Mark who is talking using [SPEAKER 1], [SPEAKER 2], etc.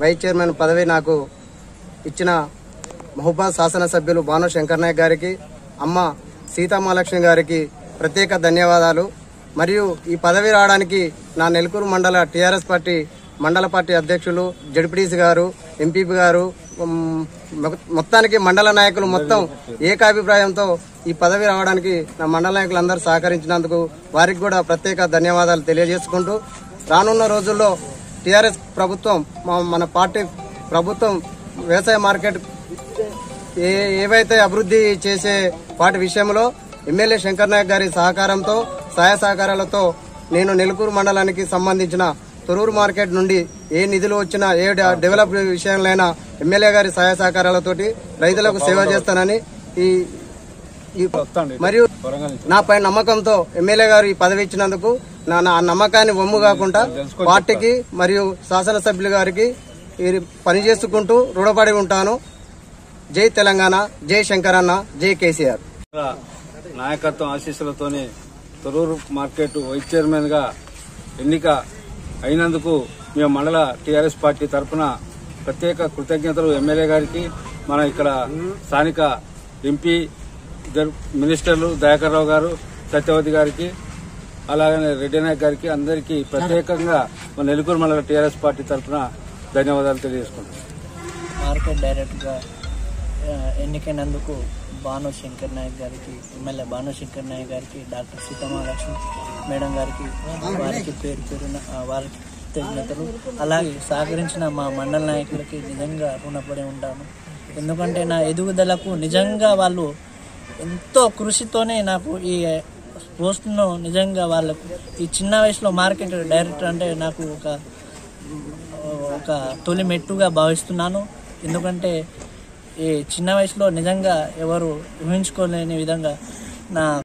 [SPEAKER 1] vice chairman పదవి నాకు ఇచ్చిన మహబూబాద్ శాసనసభ్యులు భాను శంకర్ నాయక్ గారికి అమ్మ సీతామహాలక్ష్మి గారికి ప్రత్యేక ధన్యవాదాలు మరియు ఈ పదవి రావడానికి నా నెలకూరు మండల టీఆర్ఎస్ పార్టీ మండల పార్టీ అధ్యక్షులు జడ్పీటీసీ గారు ఎంపీపీ గారు ఉమ్, మొ- మొత్తానికి మండల నాయకులు మొత్తం ఏకాభిప్రాయంతో ఈ పదవి రావడానికి నా మండల నాయకులు అందరూ సహకరించినందుకు వారికి కూడా ప్రత్యేక ధన్యవాదాలు తెలియజేసుకుంటూ రానున్న రోజుల్లో టీఆర్ఎస్ ప్రభుత్వం మా- మన పార్టీ ప్రభుత్వం వ్యవసాయ మార్కెట్ ఏ ఏవైతే అభివృద్ధి చేసే వాటి విషయంలో ఎమ్మెల్యే శంకర్ నాయక్ గారి సహకారంతో సహాయ సహకారాలతో నేను నెలకూరు మండలానికి సంబంధించిన తొరూరు మార్కెట్ నుండి ఏ నిధులు వచ్చినా ఏ డె- డెవలప్ విషయంలోనైనా ఎమ్మెల్యే గారి సహాయ సహకారాలతోటి రైతులకు సేవ చేస్తానని ఈ ఈ మరియు నాపై నమ్మకంతో ఎమ్మెల్యే గారు ఈ పదవి ఇచ్చినందుకు నా నా నమ్మకాన్ని వమ్ము కాకుండా పార్టీకి మరియు శాసనసభ్యులు గారికి ఈ పని చేసుకుంటూ రుణపడి ఉంటాను జై తెలంగాణ జై శంకరన్న జై కేసీఆర్
[SPEAKER 2] నాయకత్వం ఆశీస్సులతోనే తొరూరు మార్కెట్ వైస్ చైర్మన్ గా ఎన్నిక అయినందుకు మేము మండల టీఆర్ఎస్ పార్టీ తరఫున ప్రత్యేక కృతజ్ఞతలు ఎమ్మెల్యే గారికి మన ఇక్కడ స్థానిక ఎంపీ ఇద్దరు మినిస్టర్లు దయాకర్ రావు గారు సత్యవతి గారికి అలాగనే రెడ్డి నాయక్ గారికి అందరికీ ప్రత్యేకంగా మన నెల్లూరు మండల టీఆర్ఎస్ పార్టీ తరఫున ధన్యవాదాలు తెలియజేసుకుంటాం
[SPEAKER 3] మార్కెట్ డైరెక్టర్గా ఆ, ఎన్నికైనందుకు భాను శంకర్ నాయక్ గారికి ఎమ్మెల్యే భాను శంకర్ నాయక్ గారికి డాక్టర్ సీతమహాలక్ష్మి మేడం గారికి వారికి పేరు పేరున ఆ, వారికి కృతజ్ఞతలు అలాగే సహకరించిన మా మండల నాయకులకి నిజంగా రుణపడి ఉంటాను ఎందుకంటే నా ఎదుగుదలకు నిజంగా వాళ్ళు ఎంతో కృషితోనే నాకు ఈ పోస్ట్ను నిజంగా వాళ్ళకు ఈ చిన్న వయసులో మార్కెట్ డైరెక్టర్ అంటే నాకు ఒక ఒక తొలి మెట్టుగా భావిస్తున్నాను ఎందుకంటే ఈ చిన్న వయసులో నిజంగా ఎవరు ఊహించుకోలేని విధంగా నా